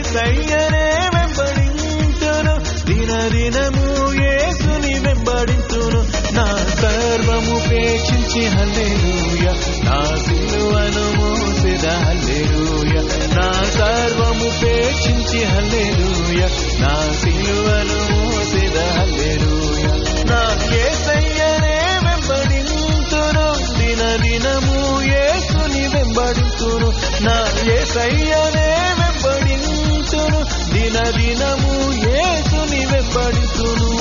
ఏసయ్యనే వెంబడింతును దిన దినము యేసుని వెంబడింతును నా సర్వము పేక్షించి హల్లెలూయ నా సిలువను మోసెద హల్లెలూయ నా సర్వము పేక్షించి హల్లెలూయ నా సిలువను మోసెద హల్లెలూయ నా యేసయ్యనే వెంబడింతును దిన దినము యేసుని వెంబడింతును నా యేసయ్యనే వెంబడింతును దిన దినము యేసుని వెంబడింతును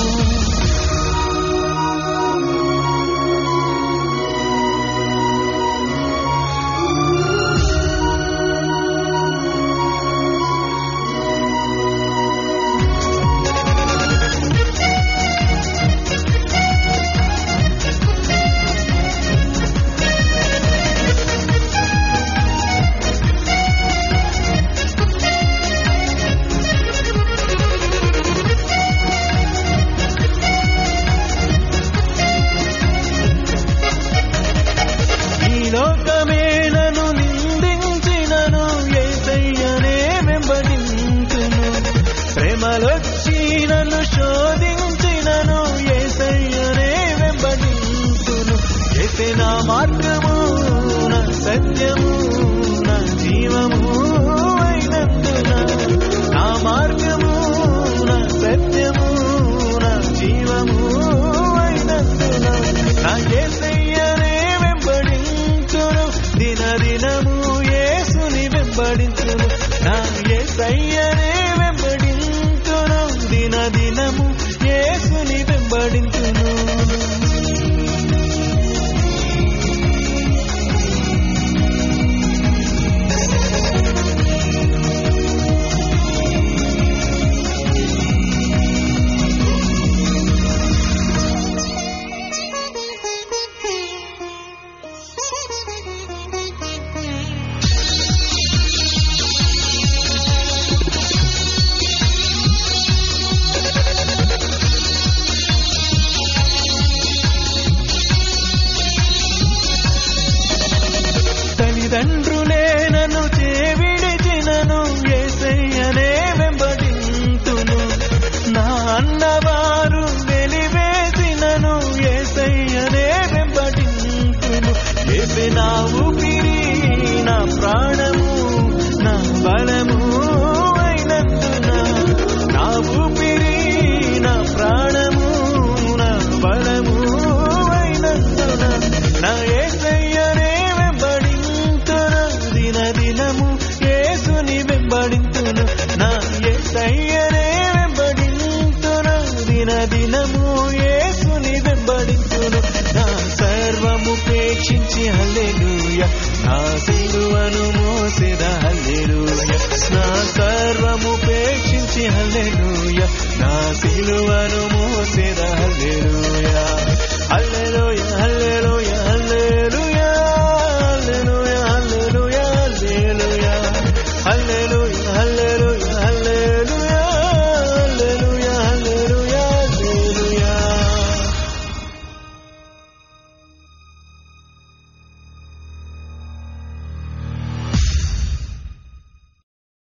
ఈ లోకమే నన్ను నిందించినను ఏసయ్యనే వెంబడించును ప్రేమలొచ్చి నన్ను శోధించినను ఏసయ్యనే వెంబడించును ఏసే నా మార్గము నా సత్యము నా జీవము అయినందున నా మార్గము నా సత్యము నా జీవము అయినందున నా ఏసయ్యనే వెంబడించును దిన దినము యేసుని వెంబడించును నా ఏసయ్యనే